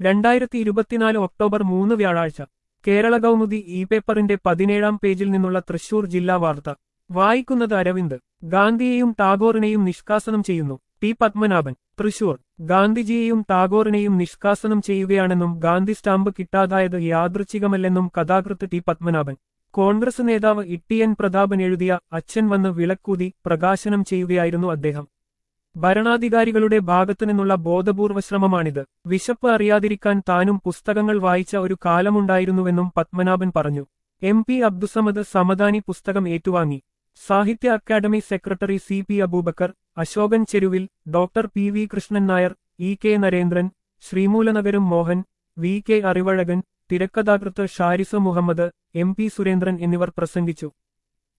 രണ്ടായിരത്തി ഇരുപത്തിനാല് ഒക്ടോബർ മൂന്ന് വ്യാഴാഴ്ച കേരള കൗമുദി ഇ പേപ്പറിന്റെ പതിനേഴാം പേജിൽ നിന്നുള്ള തൃശൂർ ജില്ലാ വാർത്ത വായിക്കുന്നത് അരവിന്ദ് ഗാന്ധിയെയും ടാഗോറിനെയും നിഷ്കാസനം ചെയ്യുന്നു ടി പത്മനാഭൻ തൃശൂർ ഗാന്ധിജിയെയും ടാഗോറിനെയും നിഷ്കാസനം ചെയ്യുകയാണെന്നും ഗാന്ധി സ്റ്റാമ്പ് കിട്ടാതായത് യാദൃച്ഛികമല്ലെന്നും കഥാകൃത്ത് ടി പത്മനാഭൻ കോൺഗ്രസ് നേതാവ് ഇട്ടിയൻ പ്രതാപൻ എഴുതിയ അച്ഛൻ വന്ന് വിളക്കൂതി പ്രകാശനം ചെയ്യുകയായിരുന്നു അദ്ദേഹം ഭരണാധികാരികളുടെ ഭാഗത്തുനിന്നുള്ള ബോധപൂർവ ശ്രമമാണിത് വിശപ്പ് അറിയാതിരിക്കാൻ താനും പുസ്തകങ്ങൾ വായിച്ച ഒരു കാലമുണ്ടായിരുന്നുവെന്നും പത്മനാഭൻ പറഞ്ഞു എം പി അബ്ദുസമദ് സമദാനി പുസ്തകം ഏറ്റുവാങ്ങി Sahitya Akademi secretary C P Aboobacker Ashokan Cheruvil doctor P V Krishnan Nair E K Narendran Sreemoolanagaram Mohan V K Arivazhakan തിരക്കഥാകൃത്ത് ഷാരിസ് മുഹമ്മദ് എം പി സുരേന്ദ്രൻ എന്നിവർ പ്രസംഗിച്ചു